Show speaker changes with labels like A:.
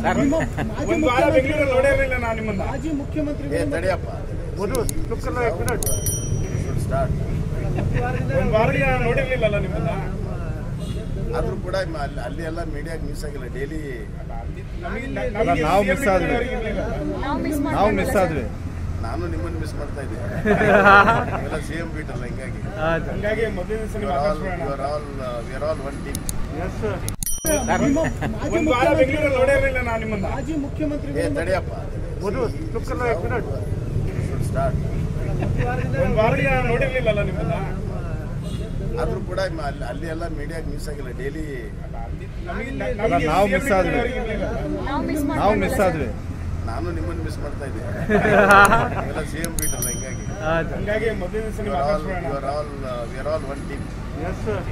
A: ನಿಮ್ಮ ಮಾಜಿ
B: ಒಂದು ವಾರ
A: ಮುಖ್ಯಮಂತ್ರಿ
B: ಬೆಂಗಳೂರಲ್ಲಿ ನೋಡೇ ಇರಲಿಲ್ಲ ನಾನು ನಿಮ್ಮನ್ನ
A: ಮಾಜಿ
C: ಏ
A: ಮುಖ್ಯಮಂತ್ರಿಗಳು
C: ತಡಿಯಪ್ಪ ಸ್ಟಾರ್ಟ್
B: ಒಂದು ವಾರದಿಂದ ನಾನು ನೋಡಿರ್ಲಿಲ್ಲಲ್ಲ ನಿಮ್ಮನ್ನ
C: ಆದ್ರೂ ಕೂಡ ಮ- ಅಲ್ಲಿ- ಅಲ್ಲಿ ಎಲ್ಲ ಮೀಡಿಯಾಗೆ ಮಿಸ್ ಆಗಿಲ್ಲ ಡೈಲಿ
B: ನಮಗೆ
D: ಅಲ್ಲ, ನಾವು miss ಆದ್ವಿ. ನಾವು ಮಿಸ್ ಆದ್ವಿ
C: ನಾನು ನಿಮ್ಮನ್ನು ಮಿಸ್ ಮಾಡ್ತಾ ಇದ್ದೆ ಎಲ್ಲ ಸಿ ಎಂ ಬೀಟ್ ಅಲ್ಲ ಹಿಂಗಾಗಿ
B: ಹಂಗಾಗಿ ಮೊದಲನೇ ದಿವಸ
C: ಯು
B: ನೀವು
C: are all
B: Akashvani
C: you are all we are all one team
A: ನಿಮ್ಮ ಮಾಜಿ
B: ಒಂದು ವಾರ
A: ಮುಖ್ಯಮಂತ್ರಿ
B: ಬೆಂಗಳೂರಲ್ಲಿ ನೋಡೇ ಇರಲಿಲ್ಲ ನಾನು ನಿಮ್ಮನ್ನ
A: ಮಾಜಿ
C: ಏ
A: ಮುಖ್ಯಮಂತ್ರಿಗಳು
C: ತಡಿಯಪ್ಪ ಸ್ಟಾರ್ಟ್
B: ಒಂದು ವಾರದಿಂದ ನಾನು ನೋಡಿರ್ಲಿಲ್ಲಲ್ಲ ನಿಮ್ಮನ್ನ
C: ಆದ್ರೂ ಕೂಡ ಮ- ಅಲ್ಲಿ- ಅಲ್ಲಿ ಎಲ್ಲ ಮೀಡಿಯಾಗೆ ಮಿಸ್ ಆಗಿಲ್ಲ ಡೈಲಿ
D: ಅಲ್ಲ, ನಾವು miss ಆದ್ವಿ. ನಾವು ಮಿಸ್ ಆದ್ವಿ
C: ನಾನು ನಿಮ್ಮನ್ನು ಮಿಸ್ ಮಾಡ್ತಾ ಇದ್ದೆ ಎಲ್ಲ ಸಿ ಎಂ ಬೀಟ್ ಅಲ್ಲ ಹಿಂಗಾಗಿ
B: ಹಂಗಾಗಿ ಮೊದಲನೇ ದಿವಸ
C: ಯು
B: ನೀವು
C: are all
B: Akashvani
C: you are all we are all one team